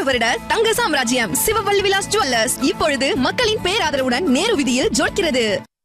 நூறு வருட தங்க சாம்ராஜ்யம் சிவவல்லி விலாஸ் ஜுவல்லர்ஸ் இப்பொழுது மக்களின் பேராதரவுடன் நேரு விதியில் ஜொலிக்கிறது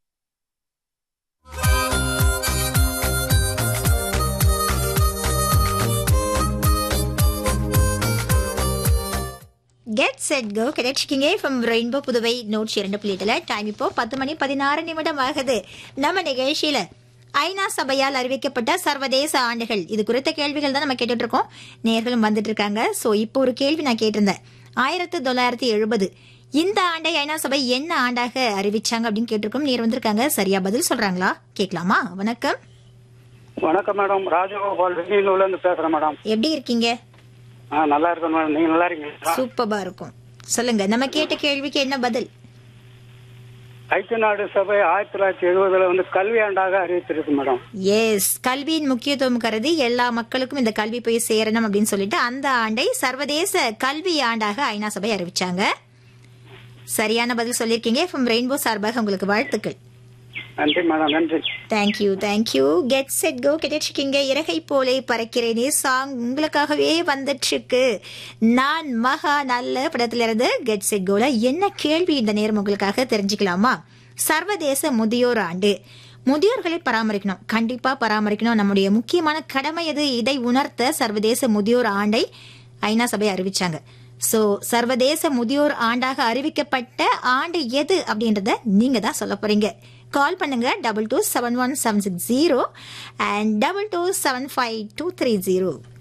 கெட் செட் கோ கிடைச்சிக்கிங்க ஃப்ரம் ரெயின்போ புதுவை நூற்றி இரண்டு புள்ளியில டைம் இப்போ பத்து மணி பதினாறு நிமிடம் ஆகுது நம்ம நிகழ்ச்சியில ஐநா சபையால் அறிவிக்கப்பட்ட சர்வதேச ஆண்டுகள் இது குறித்த கேள்விகள் தான் நம்ம கேட்டுட்டு இருக்கோம் நேர்களும் வந்துட்டு இருக்காங்க ஸோ இப்போ ஒரு கேள்வி நான் கேட்டிருந்தேன் ஆயிரத்தி தொள்ளாயிரத்தி எழுபது இந்த ஆண்டை ஐநா சபை என்ன ஆண்டாக அறிவிச்சாங்க அப்படின்னு கேட்டிருக்கோம் நேர் வந்திருக்காங்க சரியா பதில் சொல்றாங்களா கேட்கலாமா வணக்கம் வணக்கம் மேடம் ராஜகோபால் வெண்ணிலூர்ல இருந்து பேசுறேன் மேடம் எப்படி இருக்கீங்க ஆ நல்லா இருக்கேன் மேடம் நீங்க நல்லா இருக்கீங்களா சூப்பரா இருக்கும் சொல்லுங்க நம்ம கேட்ட கேள்விக்கு என்ன பதில் ஐக்கிய நாடு சபை ஆயிரத்தி தொள்ளாயிரத்தி எழுபதுல வந்து கல்வி ஆண்டாக அறிவித்திருக்கு மேடம் எஸ் கல்வியின் முக்கியத்துவம் கருதி எல்லா மக்களுக்கும் இந்த கல்வி போய் சேரணும் அப்படின்னு சொல்லிட்டு அந்த ஆண்டை சர்வதேச கல்வி ஆண்டாக ஐநா சபை அறிவிச்சாங்க சரியான பதில் சொல்லியிருக்கீங்க ஃப்ரம் ரெயின்போ சார்பாக உங்களுக்கு வாழ்த்துக்கள் நன்றி மேடம் நன்றி thank you thank you get set go கிடைச்சிருக்கீங்க இறகை போலே பறக்கிறேனே சாங் உங்களுக்காகவே வந்துட்டு இருக்கு நான் மகா நல்ல படத்துல இருந்து கெட் செட் கோல என்ன கேள்வி இந்த நேரம் உங்களுக்காக தெரிஞ்சுக்கலாமா சர்வதேச முதியோர் ஆண்டு முதியோர்களை பராமரிக்கணும் கண்டிப்பா பராமரிக்கணும் நம்முடைய முக்கியமான கடமை எது இதை உணர்த்த சர்வதேச முதியோர் ஆண்டை ஐநா சபை அறிவிச்சாங்க சோ சர்வதேச முதியோர் ஆண்டாக அறிவிக்கப்பட்ட ஆண்டு எது அப்படின்றத நீங்க தான் சொல்ல போறீங்க கால் பண்ணுங்க double two seven one seven six zero and double two seven five two three zero